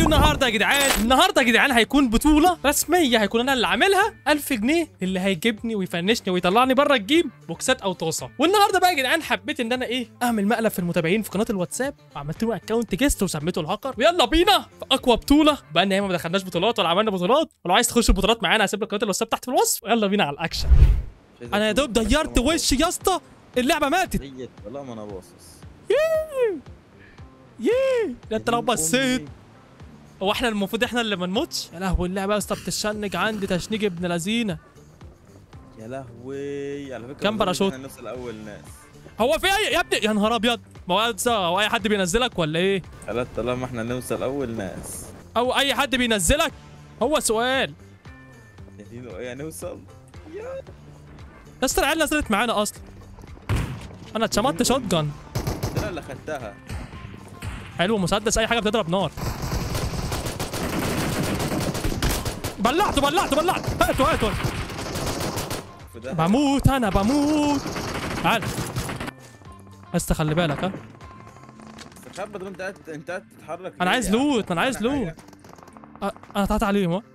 فيديو النهارده يا جدعان النهارده يا جدعان هيكون بطوله رسميه هيكون انا اللي عاملها 1000 جنيه اللي هيجيبني ويفنشني ويطلعني بره الجيم بوكسات او طاسه والنهارده بقى يا جدعان حبيت ان انا ايه اعمل مقلب في المتابعين في قناه الواتساب وعملت له اكونت جيست وسميته الهاكر ويلا بينا في اقوى بطوله بقى ان ما دخلناش بطولات ولا عملنا بطولات ولو عايز تخش البطولات معانا هسيب لك قناه الواتساب تحت في الوصف يلا بينا على الاكشن انا يا دوب ديرت وشي يا اسطى اللعبه ماتت هي والله ما انا باصص ييه ده انت لو بصيت هو احنا المفروض احنا اللي ما نموتش يا لهوي اللعبه يا اسطى بتشنج عندي تشنيج ابن لذينه يا لهوي على فكره كام والله باراشوت؟ احنا نوصل اول ناس هو في اي يا ابني يا نهار ابيض ما هو أنت- هو اي حد بينزلك ولا ايه قالت طالما احنا نوصل اول ناس او اي حد بينزلك هو سؤال يا دينو ايه نوصل يا اسطى العيال نزلت معانا اصلا انا اتشمطت شوت جن انا اللي خدتها حلو مسدس اي حاجه بتضرب نار بلعته بلعته بلعته هاتوا هاتوا في ده بموت انا بموت تعال بس خلي بالك ها استخبى طب انت قاعد انت قاعد تتحرك انا ليه عايز يا عم؟ لوت انا عايز أنا لوت حاجة. أ- انا طلعت عليهم ها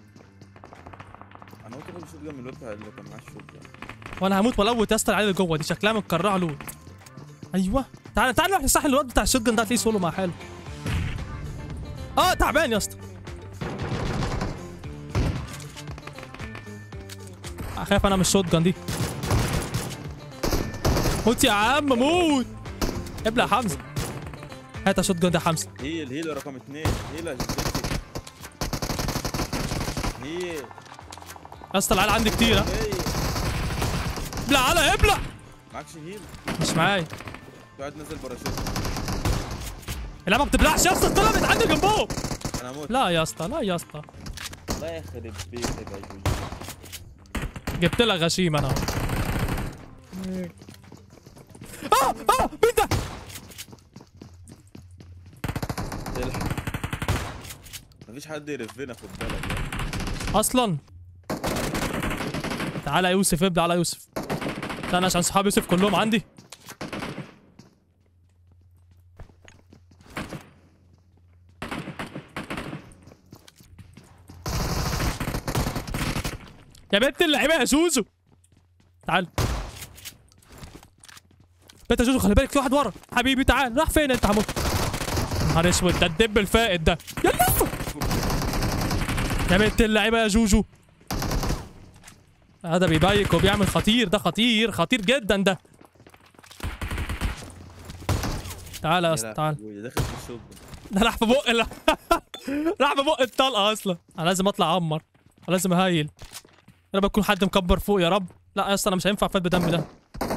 انا قلت اخد شوت جن من الوقت اللي كان معاه الشوت جن وانا هموت والوت يا اسطى العيال اللي جوه دي شكلها متكرعه لوت ايوه تعال تعال نروح نصحي الواد بتاع الشوت ده هتلاقيه سولو مع حاله اه تعبان يا اسطى اخاف انا من الشوت جان دي موت يا عم موت ابلع حمزه هات الشوت جان ده يا حمزه هيل هيل رقم اثنين هيل يا جدتي هيل يا اسطى العيال عندي كتير ها هيل. ابلع على ابلع معكش هيل مش معايا قاعد نزل باراشوت اللعبه ما بتبلعش يا اسطى اتطلبت عندي جنبهم انا اموت لا يا اسطى لا يا اسطى الله يخرب بيتك يا جوجو جبت لك غشيم انا اه اه مين ده الحق مفيش حد يرفنا خد بالك بقى. اصلا تعالى يا يوسف ابدا على يوسف استنى عشان صحاب يوسف كلهم عندي يا بنت اللعيبه يا زوزو تعال بنت يا زوزو خلي بالك في واحد ورا حبيبي تعال راح فين انت هموت نهار اسود ده الدب الفائد ده يلا يا بنت اللعيبه يا جوجو هذا بيبايك وبيعمل خطير ده خطير خطير جدا ده تعال يا اسطى يا تعال لهوي، داخل في الشوت ده راح في بق ال- راح في بق الطلقه اصلا انا لازم اطلع عمر لازم اهايل انا بكون حد مكبر فوق يا رب لا يا اسطى انا مش هينفع فات بدم ده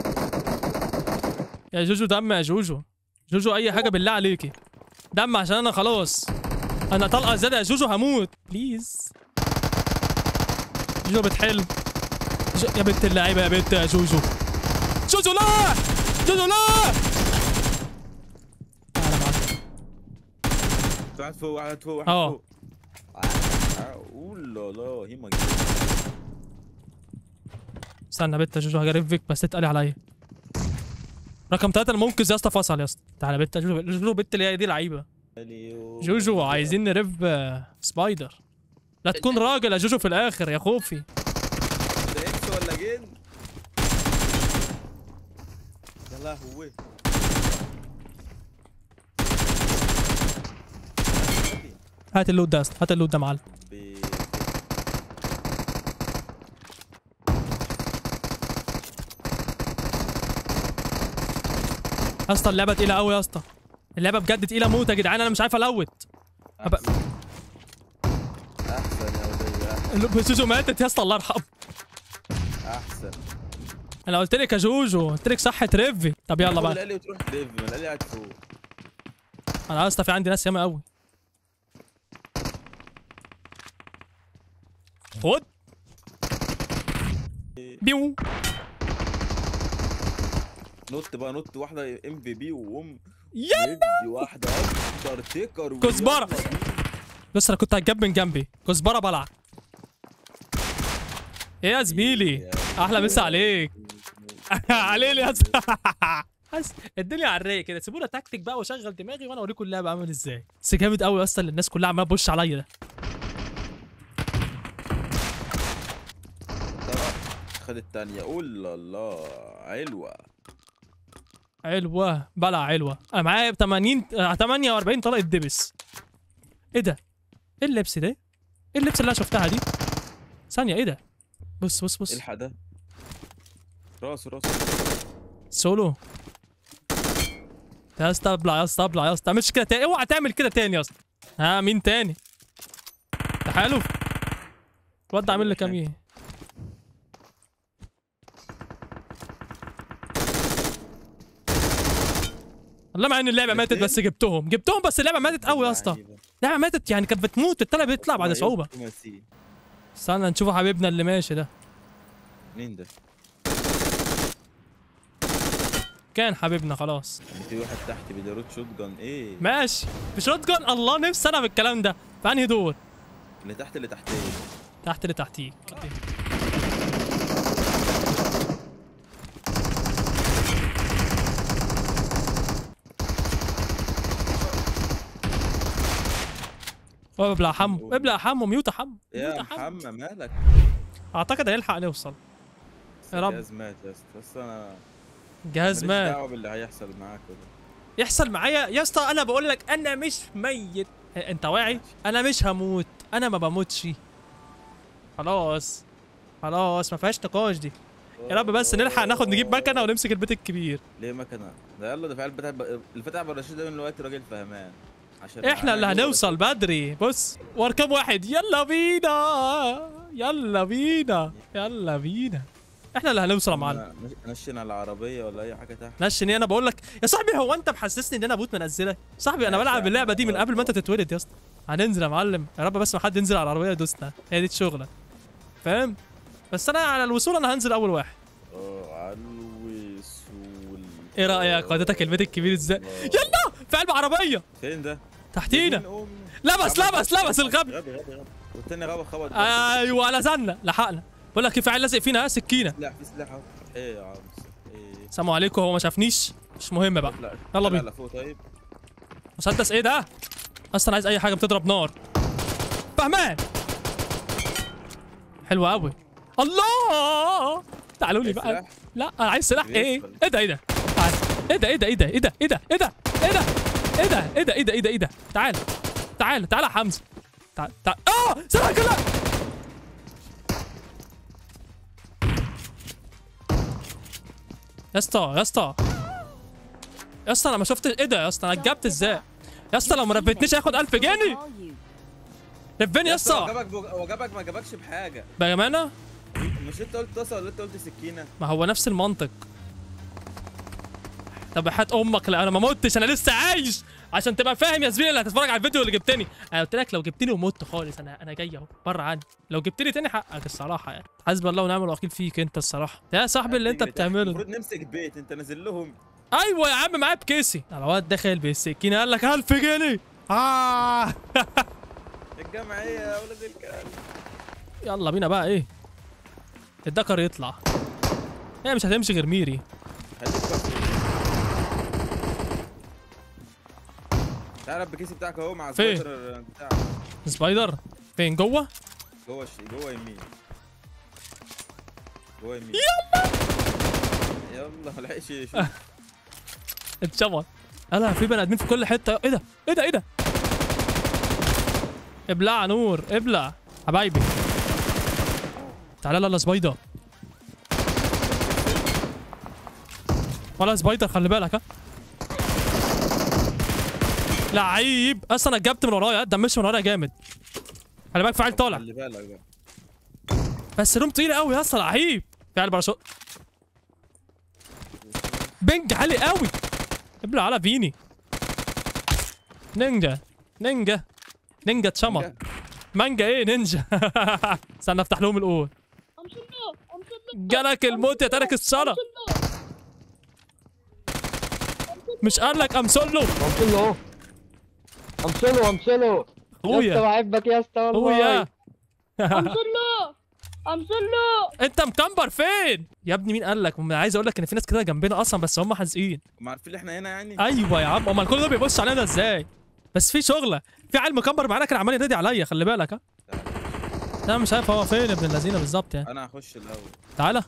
يا جوجو دم يا جوجو جوجو اي حاجه بالله عليكي دم عشان انا خلاص انا طلقه زياده يا جوجو هموت بليز جوجو بتحل جو... يا بنت اللعيبه يا بنت يا جوجو جوجو لا جوجو لا تعالى معاك واحد فوق واحد فوق واحد اه. فوق اوه لا هي ما استنى يا بت يا جوجو هجرفك بس تتقلي عليا رقم ثلاثة المنقذ يا اسطى فصل يا اسطى تعالى يا بت يا جوجو جوجو بت اللي هي دي لعيبة جوجو عايزين نرف آه، سبايدر لا تكون راجل يا جوجو في الاخر يا خوفي ده اكس ولا جن يا لهوي هات اللود ده يا اسطى هات اللود ده يا معلم بي- يا اسطى اللعبة تقيلة قوي يا اسطى اللعبة بجد تقيلة موت يا جدعان انا مش عارف الوت أبقى- احسن احسن يا ولية اللي- جوجو ماتت يا اسطى الله يرحمه احسن انا قلت لك يا جوجو قلت لك صح ترفي طب يلا بقى قال لي وتروح تلف ما قال لي قاعد فوق انا يا اسطى في عندي ناس ياما قوي خد بيو نط بقى نط واحده ام في بي وقوم يلا ندي واحده اكتر تكر ويلا كزبرة. بينا. بس انا كنت هتجاب من جنبي كزبره بلع ايه يا زميلي احلى مسا عليك عليلي يا اسطى بس الدنيا على الرايق كده سيبونا تكتيك بقى واشغل دماغي وانا اوريكم اللعبه عامل ازاي بس جامد قوي اصلا اللي الناس كلها عماله تبص عليا ده خد التانية قول الله علوة علوه بلع علوه انا معايا 80 آه، 48 طلقه دبس ايه ده ايه اللبس ده ايه اللبس اللي انا شفتها دي ثانيه ايه ده بص بص بص الحق ده راسه راسه سولو يا اسطى ابلع يا اسطى ابلع يا اسطى تعملش كده تاني اوعى تعمل كده تاني يا اسطى ها مين تاني تعالوا الواد ده عامل لي كام ايه والله مع ان اللعبه ماتت بس جبتهم جبتهم بس اللعبه ماتت قوي يا اسطى لعيبة. اللعبه ماتت يعني كانت بتموت التانية بيطلع بعد هما صعوبه يوم خماسي. استنى نشوف حبيبنا اللي ماشي ده مين ده؟ كان حبيبنا خلاص يعني في واحد تحت بيديروت شوت جان ايه؟ ماشي بشوت جان الله نفسي انا بالكلام ده في انهي دور اللي تحت اللي تحتيه تحت اللي تحتيك ابلع حمو ابلع حمو ميوت حمو يا ميوت حمو محمد مالك؟ اعتقد هيلحق نوصل يا رب. الجهاز مات يا اسطى بس انا الجهاز ماليش مات دعوه باللي هيحصل معاك وده يحصل معايا يا اسطى انا بقول لك انا مش ميت إيه، انت واعي انا مش هموت انا ما بموتش خلاص خلاص ما فيهاش نقاش دي يا رب بس نلحق ناخد نجيب مكنه ونمسك البيت الكبير ليه مكنه؟ ده يلا ده فعل الفتح الفتح بالرشيد ده من الوقت راجل فهمان عشان احنا اللي معانا هنوصل بدري بص واركب واحد يلا بينا يلا بينا يلا بينا احنا اللي هنوصل يا معلم أنا نشن على العربيه ولا اي حاجه تحت نشن ايه انا بقول لك يا صاحبي هو انت محسسني ان انا ابوت منزلك صاحبي انا ماشي بلعب يا عم، اللعبه دي من خلاص. قبل ما انت تتولد يا اسطى هننزل يا معلم يا رب بس ما حد ينزل على العربيه يدوسنا هي دي الشغله فاهم بس انا على الوصول انا هنزل اول واحد اه على الوصول ايه رايك وديتك البيت الكبير ازاي يلا في قلب عربيه فين ده؟ تحتينا مين أم؟ لبس عمل لبس بس- لبس الغبي غبي غبي غبي والتاني غبي خبط ايوه لزقنا لحقنا بقول لك في عيل لازق فينا ها سكينه سلاح في سلاح اهو ايه يا عم ايه السلام عليكم هو ما شافنيش مش مهم بقى لا يلا لا، بينا. لا فوق طيب مسدس ايه ده اصلا عايز اي حاجه بتضرب نار فهمان حلو قوي الله تعالوا لي عايز بقى سلاح؟ لا انا عايز سلاح ايه بيدخل. ايه ده ايه ده تعال. ايه ده ايه ده ايه ده ايه ده ايه ده ايه ده ايه ده ايه ده ايه ده ايه ده ايه ده ايه ده تعال تعال تعال يا حمزه تعال تعال اه سلاح كده يا اسطى يا اسطى يا اسطى انا ما شفتش ايه ده يا اسطى انا اتجبت ازاي يا اسطى لو ما ربيتنيش هاخد 1000 جنيه ربني يا هو اسطى جابك بو- هو جابك ما جابكش بحاجه بامانه مش انت قلت طاسه ولا انت قلت سكينه ما هو نفس المنطق طب حات امك لا انا ما متش انا لسه عايش عشان تبقى فاهم يا زميلي اللي هتتفرج على الفيديو اللي جبتني انا قلت لك لو جبتني ومت خالص انا انا جاي اهو بره عني لو جبتني تاني حقك الصراحه يعني حسبي الله ونعم الوكيل فيك انت الصراحه يا صاحبي اللي انت تجري تحت. بتعمله ده. المفروض نمسك بيت انت نازل لهم ايوه يا عم معايا بكيسي الواد داخل بالسكينه قال لك 1000 جنيه اه الجمعيه يا ولد الكلب يلا بينا بقى ايه الدكر يطلع هي مش هتمشي غير ميري خليك بس تعرف الكيس بتاعك اهو مع فين؟ السبايدر بتاعك سبايدر فين جوه جوه الش- جوه يمين جوه يمين يلا يلا ملحقش يشوف اتشبط الا في بني ادمين في كل حته ايه ده ايه ده ايه ده ابلع نور ابلع حبايبي تعالى يلا سبايدر ولا سبايدر خلي بالك ها لعيب اصلا انا جبت من ورايا دمشت من ورايا جامد خلي بالك فعل طالع خلي بالك بقى بس روم تقيله قوي يا اسطى لعيب فعل باراشوت بنج عالي قوي ابلع على فيني نينجا نينجا نينجا اتشمط نينجا. مانجا ايه نينجا استنى افتح لهم الاول جالك الموت يا تارك الصلاة مش قال لك امسله امثل له امثله امثله يا اسطى اخويا بحبك يا اسطى والله اخويا امثله امثل له انت مكمبر فين يا ابني مين قال لك عايز اقول لك ان في ناس كده جنبنا اصلا بس هم حازقين هم عارفين ان احنا هنا يعني ايوه يا عم امال كل ده بيبص علينا ازاي بس في شغله في عيل مكمبر معانا كان عمال ينادي عليا خلي بالك ها انا مش عارف هو فين ابن اللذينه بالظبط يعني انا هخش الاول تعالى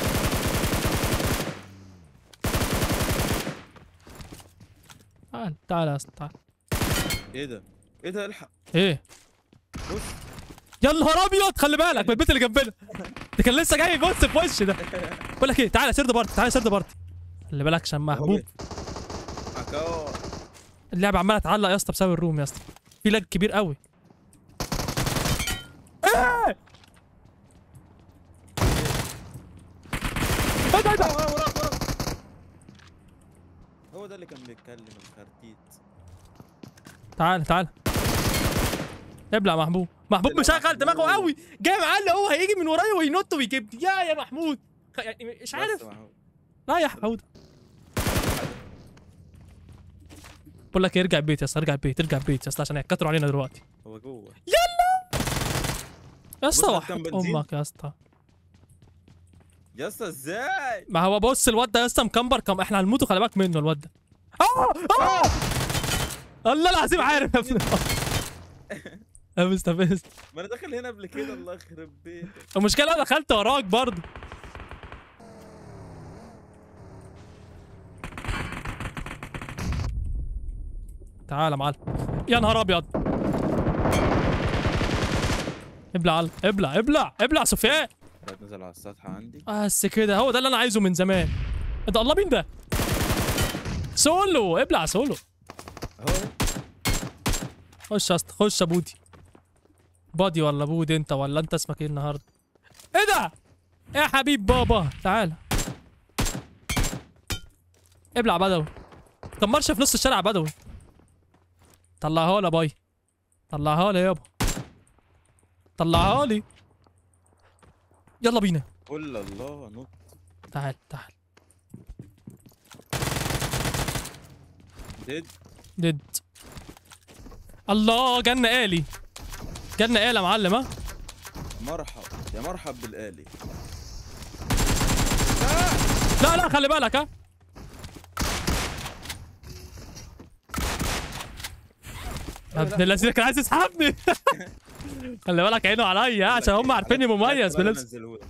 تعال تعال يا اسطى تعال ايه ده ايه ده الحق ايه بص يا نهار ابيض خلي بالك من البيت اللي جنبنا ده كان لسه جاي يبص في وشي ده بقول لك ايه تعالى سيرد بارتي تعالى سيرد بارتي خلي بالك عشان محبوب معاك اهو اللعبه عماله تعلق يا اسطى بسبب الروم يا اسطى في لاج كبير قوي ايه ايه ده ايه ده وراك وراك هو ده اللي كان بيتكلم الخرتيت تعال تعال ابلع محبوب محبوب ابلع مشغل محبوب. دماغه قوي جاي معاه اللي هو هيجي من ورايا وينط ويجيبني يا يا محمود خ- يعني مش عارف بس محمود. رايح عودة بقول لك إيه، ارجع البيت يا اسطى ارجع البيت ارجع البيت يا اسطى عشان هيتكتروا علينا دلوقتي هو جوه يا اسطى بص وحد كام بنزين. امك يا اسطى يا اسطى ازاي ما هو بص الواد ده يا اسطى مكمبر كم احنا هنموت خلي بالك منه الواد ده اه اه الله العظيم عارف يا ابني يا مستفز ما انا داخل هنا قبل كده الله يخرب بيتك المشكله انا دخلت وراك برضه تعال يا معلم يا نهار ابيض ابلع على ابلع ابلع ابلع سفيان بعد نزل على السطح عندي بس كده هو ده اللي انا عايزه من زمان إيه ده الله مين ده سولو ابلع سولو اهو خش يا اسطى خش يا بودي بادي ولا بودي انت ولا انت اسمك ايه النهارده ايه ده يا حبيب بابا تعال ابلع بدوي تمرش في نص الشارع بدوي طلعها لي يا باي طلعها لي يابا طلعها لي يلا بينا قول الله نط تعال تعال ديد ديد الله جنة آلي جنة آلي يا معلم ها مرحب يا مرحب بالآلي لا لا خلي بالك ها يا ابن الذين كان عايز يسحبني خلي بالك عينه عليا ها، عشان هم عارفيني مميز بلبس بلبس نزلهولك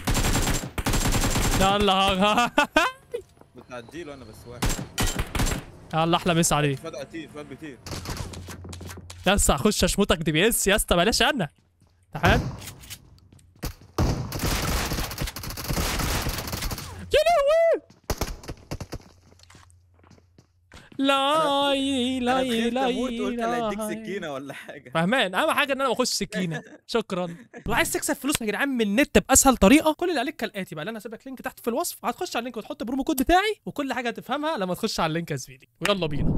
يلا بتعديله انا بس واحد يلا احلى مسا عليك فجأة تير فجأة تير يا اسطى اخش اشمطك دي بي اس يا اسطى بلاش انا تعال يا لهوي لا لا انا لا خفت اموت قلت لا يديك لا سكينة ولا حاجة فهمان اهم حاجه ان انا ما اخش سكينه شكرا لو عايز تكسب فلوس يا جدعان من النت باسهل طريقه كل اللي عليك كالاتي بقى اللي انا هسيب لك لينك تحت في الوصف هتخش على اللينك وتحط البرومو كود بتاعي وكل حاجه هتفهمها لما تخش على اللينك يا زميلي ويلا بينا